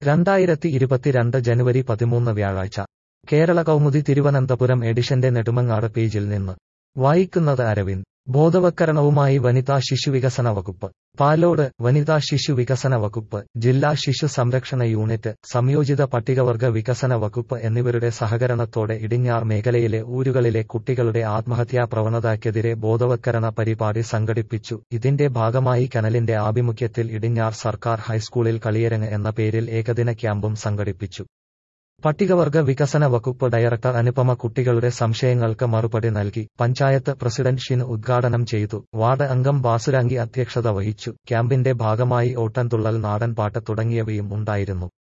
രണ്ടായിരത്തി ഇരുപത്തിരണ്ട് ജനുവരി പതിമൂന്ന് വ്യാഴാഴ്ച കേരള കൗമുദി തിരുവനന്തപുരം എഡിഷന്റെ നെടുമങ്ങാട് പേജിൽ നിന്ന് വായിക്കുന്നത് അരവിന്ദ് ബോധവൽക്കരണവുമായി വനിതാ ശിശുവികസന വകുപ്പ് പാലോട് വനിതാ ശിശു വികസന വകുപ്പ് ജില്ലാ ശിശു സംരക്ഷണ യൂണിറ്റ് സംയോജിത പട്ടികവർഗ വികസന വകുപ്പ് എന്നിവരുടെ സഹകരണത്തോടെ ഇടിഞ്ഞാർ മേഖലയിലെ ഊരുകളിലെ കുട്ടികളുടെ ആത്മഹത്യാ പ്രവണതയ്ക്കെതിരെ ബോധവൽക്കരണ പരിപാടി സംഘടിപ്പിച്ചു ഇതിന്റെ ഭാഗമായി കനലിന്റെ ആഭിമുഖ്യത്തിൽ ഇടിഞ്ഞാർ സർക്കാർ ഹൈസ്കൂളിൽ കളിയരങ്ങ് എന്ന പേരിൽ ഏകദിന ക്യാമ്പും സംഘടിപ്പിച്ചു പട്ടികവർഗ വികസന വകുപ്പ് ഡയറക്ടർ അനുപമ കുട്ടികളുടെ സംശയങ്ങൾക്ക് മറുപടി നൽകി പഞ്ചായത്ത് പ്രസിഡന്റ് ഷിന് ഉദ്ഘാടനം ചെയ്തു വാർഡ് അംഗം ബാസുരാങ്കി അധ്യക്ഷത വഹിച്ചു ക്യാമ്പിന്റെ ഭാഗമായി ഓട്ടൻതുള്ളൽ നാടൻപാട്ട് തുടങ്ങിയവയും ഉണ്ടായിരുന്നു